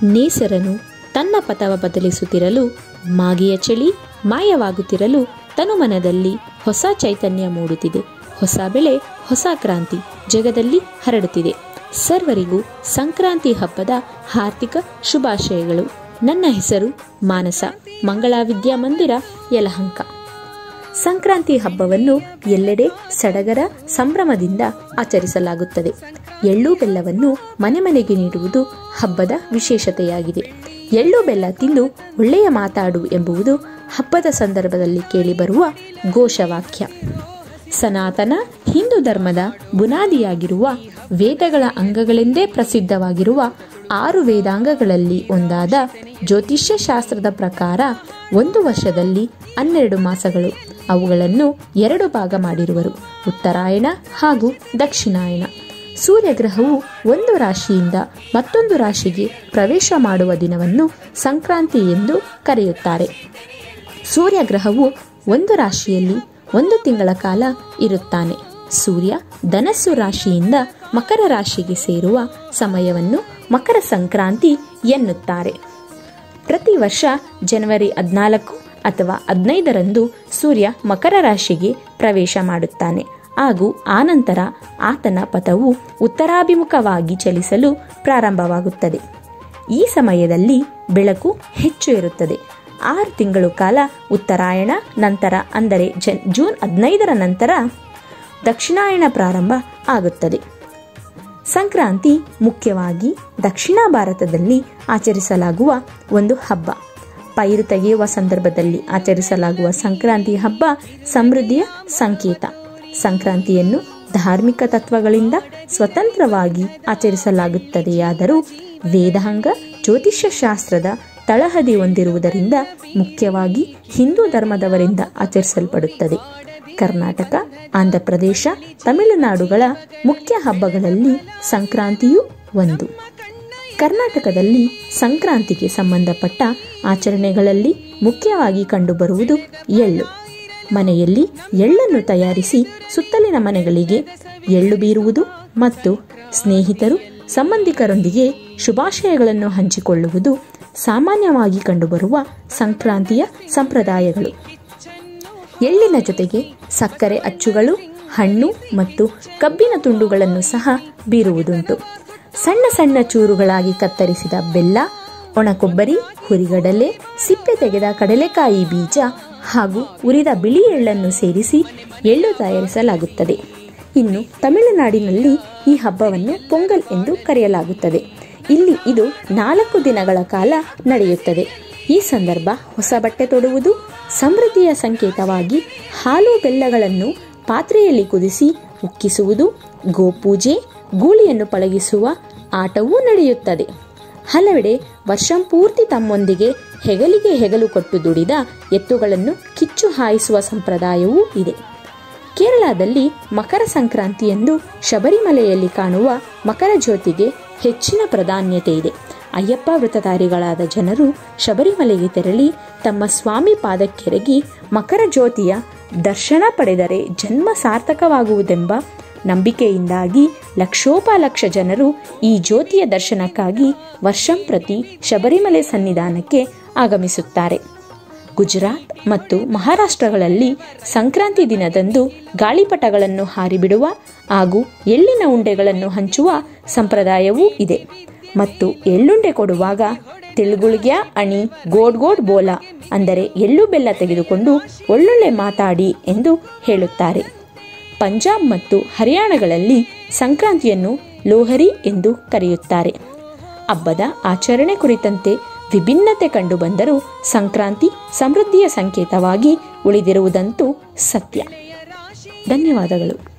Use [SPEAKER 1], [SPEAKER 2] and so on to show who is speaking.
[SPEAKER 1] ನೇಸರನು ತನ್ನ ಪಥವ ಬದಲಿಸುತ್ತಿರಲು ಮಾಗಿಯ ಚಳಿ ಮಾಯವಾಗುತ್ತಿರಲು ತನುಮನದಲ್ಲಿ ಹೊಸ ಚೈತನ್ಯ ಮೂಡುತ್ತಿದೆ ಹೊಸ ಬೆಳೆ ಹೊಸ ಕ್ರಾಂತಿ ಜಗದಲ್ಲಿ ಹರಡುತ್ತಿದೆ ಸರ್ವರಿಗೂ ಸಂಕ್ರಾಂತಿ ಹಬ್ಬದ ಹಾರ್ದಿಕ ಶುಭಾಶಯಗಳು ನನ್ನ ಹೆಸರು ಮಾನಸ ಮಂಗಳಾ ವಿದ್ಯಾಮಂದಿರ ಯಲಹಂಕ ಸಂಕ್ರಾಂತಿ ಹಬ್ಬವನ್ನು ಎಲ್ಲೆಡೆ ಸಡಗರ ಸಂಭ್ರಮದಿಂದ ಆಚರಿಸಲಾಗುತ್ತದೆ ಎಳ್ಳು ಬೆಲ್ಲವನ್ನು ಮನೆ ಮನೆಗೆ ನೀಡುವುದು ಹಬ್ಬದ ವಿಶೇಷತೆಯಾಗಿದೆ ಎಳ್ಳು ಬೆಲ್ಲ ತಿಂದು ಒಳ್ಳೆಯ ಮಾತಾಡು ಎಂಬುದು ಹಬ್ಬದ ಸಂದರ್ಭದಲ್ಲಿ ಕೇಳಿಬರುವ ಘೋಷವಾಕ್ಯ ಸನಾತನ ಹಿಂದೂ ಧರ್ಮದ ಬುನಾದಿಯಾಗಿರುವ ವೇದಗಳ ಅಂಗಗಳೆಂದೇ ಪ್ರಸಿದ್ಧವಾಗಿರುವ ಆರು ವೇದಾಂಗಗಳಲ್ಲಿ ಒಂದಾದ ಜ್ಯೋತಿಷ್ಯ ಶಾಸ್ತ್ರದ ಪ್ರಕಾರ ಒಂದು ವರ್ಷದಲ್ಲಿ ಹನ್ನೆರಡು ಮಾಸಗಳು ಅವುಗಳನ್ನು ಎರಡು ಭಾಗ ಮಾಡಿರುವರು ಉತ್ತರಾಯಣ ಹಾಗೂ ದಕ್ಷಿಣಾಯಣ ಸೂರ್ಯಗ್ರಹವು ಒಂದು ರಾಶಿಯಿಂದ ಮತ್ತೊಂದು ರಾಶಿಗೆ ಪ್ರವೇಶ ಮಾಡುವ ದಿನವನ್ನು ಸಂಕ್ರಾಂತಿ ಎಂದು ಕರೆಯುತ್ತಾರೆ ಸೂರ್ಯಗ್ರಹವು ಒಂದು ರಾಶಿಯಲ್ಲಿ ಒಂದು ತಿಂಗಳ ಕಾಲ ಇರುತ್ತಾನೆ ಸೂರ್ಯ ಧನಸ್ಸು ರಾಶಿಯಿಂದ ಮಕರ ರಾಶಿಗೆ ಸೇರುವ ಸಮಯವನ್ನು ಮಕರ ಸಂಕ್ರಾಂತಿ ಎನ್ನುತ್ತಾರೆ ಪ್ರತಿ ವರ್ಷ ಜನವರಿ ಹದಿನಾಲ್ಕು ಅಥವಾ ಹದಿನೈದರಂದು ಸೂರ್ಯ ಮಕರ ರಾಶಿಗೆ ಪ್ರವೇಶ ಮಾಡುತ್ತಾನೆ ಹಾಗೂ ಆನಂತರ ಆತನ ಪಥವು ಉತ್ತರಾಭಿಮುಖವಾಗಿ ಚಲಿಸಲು ಪ್ರಾರಂಭವಾಗುತ್ತದೆ ಈ ಸಮಯದಲ್ಲಿ ಬೆಳಕು ಹೆಚ್ಚು ಇರುತ್ತದೆ ಆರು ತಿಂಗಳು ಕಾಲ ಉತ್ತರಾಯಣ ನಂತರ ಅಂದರೆ ಜನ್ ಜೂನ್ ಹದಿನೈದರ ನಂತರ ದಕ್ಷಿಣಾಯಣ ಪ್ರಾರಂಭ ಆಗುತ್ತದೆ ಸಂಕ್ರಾಂತಿ ಮುಖ್ಯವಾಗಿ ದಕ್ಷಿಣ ಭಾರತದಲ್ಲಿ ಆಚರಿಸಲಾಗುವ ಒಂದು ಹಬ್ಬ ಪೈರು ತೆಗೆಯುವ ಸಂದರ್ಭದಲ್ಲಿ ಆಚರಿಸಲಾಗುವ ಸಂಕ್ರಾಂತಿ ಹಬ್ಬ ಸಮೃದ್ಧಿಯ ಸಂಕೇತ ಸಂಕ್ರಾಂತಿಯನ್ನು ಧಾರ್ಮಿಕ ತತ್ವಗಳಿಂದ ಸ್ವತಂತ್ರವಾಗಿ ಆಚರಿಸಲಾಗುತ್ತದೆಯಾದರೂ ವೇದಾಂಗ ಜ್ಯೋತಿಷ್ಯ ಶಾಸ್ತ್ರದ ತಳಹದಿ ಹೊಂದಿರುವುದರಿಂದ ಮುಖ್ಯವಾಗಿ ಹಿಂದೂ ಧರ್ಮದವರಿಂದ ಆಚರಿಸಲ್ಪಡುತ್ತದೆ ಕರ್ನಾಟಕ ಆಂಧ್ರಪ್ರದೇಶ ತಮಿಳುನಾಡುಗಳ ಮುಖ್ಯ ಹಬ್ಬಗಳಲ್ಲಿ ಸಂಕ್ರಾಂತಿಯು ಒಂದು ಕರ್ನಾಟಕದಲ್ಲಿ ಸಂಕ್ರಾಂತಿಗೆ ಸಂಬಂಧಪಟ್ಟ ಆಚರಣೆಗಳಲ್ಲಿ ಮುಖ್ಯವಾಗಿ ಕಂಡುಬರುವುದು ಎಳ್ಳು ಮನೆಯಲ್ಲಿ ಎಳ್ಳನ್ನು ತಯಾರಿಸಿ ಸುತ್ತಲಿನ ಮನೆಗಳಿಗೆ ಎಳ್ಳು ಬೀರುವುದು ಮತ್ತು ಸ್ನೇಹಿತರು ಸಂಬಂಧಿಕರೊಂದಿಗೆ ಶುಭಾಶಯಗಳನ್ನು ಹಂಚಿಕೊಳ್ಳುವುದು ಸಾಮಾನ್ಯವಾಗಿ ಕಂಡುಬರುವ ಸಂಕ್ರಾಂತಿಯ ಸಂಪ್ರದಾಯಗಳು ಎಳ್ಳಿನ ಜೊತೆಗೆ ಸಕ್ಕರೆ ಅಚ್ಚುಗಳು ಹಣ್ಣು ಮತ್ತು ಕಬ್ಬಿನ ತುಂಡುಗಳನ್ನು ಸಹ ಬೀರುವುದುಂಟು ಸಣ್ಣ ಸಣ್ಣ ಚೂರುಗಳಾಗಿ ಕತ್ತರಿಸಿದ ಬೆಲ್ಲ ಒಣಕೊಬ್ಬರಿ ಹುರಿಗಡಲೆ ಸಿಪ್ಪೆ ತೆಗೆದ ಕಡಲೆಕಾಯಿ ಬೀಜ ಹಾಗೂ ಉರಿದ ಬಿಳಿ ಎಳ್ಳನ್ನು ಸೇರಿಸಿ ಎಳ್ಳು ತಯಾರಿಸಲಾಗುತ್ತದೆ ಇನ್ನು ತಮಿಳುನಾಡಿನಲ್ಲಿ ಈ ಹಬ್ಬವನ್ನು ಪೊಂಗಲ್ ಎಂದು ಕರೆಯಲಾಗುತ್ತದೆ ಇಲ್ಲಿ ಇದು ನಾಲ್ಕು ದಿನಗಳ ಕಾಲ ನಡೆಯುತ್ತದೆ ಈ ಸಂದರ್ಭ ಹೊಸ ಬಟ್ಟೆ ತೊಡುವುದು ಸಮೃದ್ಧಿಯ ಸಂಕೇತವಾಗಿ ಹಾಲು ಬೆಲ್ಲಗಳನ್ನು ಪಾತ್ರೆಯಲ್ಲಿ ಕುದಿಸಿ ಉಕ್ಕಿಸುವುದು ಗೋಪೂಜೆ ಗೂಳಿಯನ್ನು ಪಳಗಿಸುವ ಆಟವೂ ನಡೆಯುತ್ತದೆ ಹಲವೆಡೆ ವರ್ಷಂಪೂರ್ತಿ ತಮ್ಮೊಂದಿಗೆ ಹೆಗಲಿಗೆ ಹೆಗಲು ಕೊಟ್ಟು ದುಡಿದ ಎತ್ತುಗಳನ್ನು ಕಿಚ್ಚು ಹಾಯಿಸುವ ಸಂಪ್ರದಾಯವೂ ಇದೆ ಕೇರಳದಲ್ಲಿ ಮಕರ ಸಂಕ್ರಾಂತಿಯಂದು ಶಬರಿಮಲೆಯಲ್ಲಿ ಕಾಣುವ ಮಕರ ಜ್ಯೋತಿಗೆ ಹೆಚ್ಚಿನ ಪ್ರಾಧಾನ್ಯತೆ ಇದೆ ಅಯ್ಯಪ್ಪ ವೃತಧಾರಿಗಳಾದ ಜನರು ಶಬರಿಮಲೆಗೆ ತೆರಳಿ ತಮ್ಮ ಸ್ವಾಮಿ ಪಾದಕ್ಕೆರಗಿ ಮಕರ ಜ್ಯೋತಿಯ ದರ್ಶನ ಪಡೆದರೆ ಜನ್ಮ ಸಾರ್ಥಕವಾಗುವುದೆಂಬ ನಂಬಿಕೆಯಿಂದಾಗಿ ಲಕ್ಷೋಪಲಕ್ಷ ಜನರು ಈ ಜ್ಯೋತಿಯ ದರ್ಶನಕ್ಕಾಗಿ ವರ್ಷಂಪ್ರತಿ ಶಬರಿಮಲೆ ಸನ್ನಿಧಾನಕ್ಕೆ ಆಗಮಿಸುತ್ತಾರೆ ಗುಜರಾತ್ ಮತ್ತು ಮಹಾರಾಷ್ಟ್ರಗಳಲ್ಲಿ ಸಂಕ್ರಾಂತಿ ದಿನದಂದು ಗಾಳಿಪಟಗಳನ್ನು ಹಾರಿಬಿಡುವ ಹಾಗೂ ಎಳ್ಳಿನ ಉಂಡೆಗಳನ್ನು ಹಂಚುವ ಸಂಪ್ರದಾಯವೂ ಇದೆ ಮತ್ತು ಎಳ್ಳುಂಡೆ ಕೊಡುವಾಗ ತಿಳುಗುಳ್ಗ್ಯ ಅಣಿ ಗೋಡ್ ಗೋಡ್ ಬೋಲ ಅಂದರೆ ಎಳ್ಳು ಬೆಲ್ಲ ತೆಗೆದುಕೊಂಡು ಒಳ್ಳೊಳ್ಳೆ ಮಾತಾಡಿ ಎಂದು ಹೇಳುತ್ತಾರೆ ಪಂಜಾಬ್ ಮತ್ತು ಹರಿಯಾಣಗಳಲ್ಲಿ ಸಂಕ್ರಾಂತಿಯನ್ನು ಲೋಹರಿ ಎಂದು ಕರೆಯುತ್ತಾರೆ ಹಬ್ಬದ ಆಚರಣೆ ಕುರಿತಂತೆ ವಿಭಿನ್ನತೆ ಕಂಡುಬಂದರೂ ಸಂಕ್ರಾಂತಿ ಸಮೃದ್ಧಿಯ ಸಂಕೇತವಾಗಿ ಉಳಿದಿರುವುದಂತೂ ಸತ್ಯ ಧನ್ಯವಾದಗಳು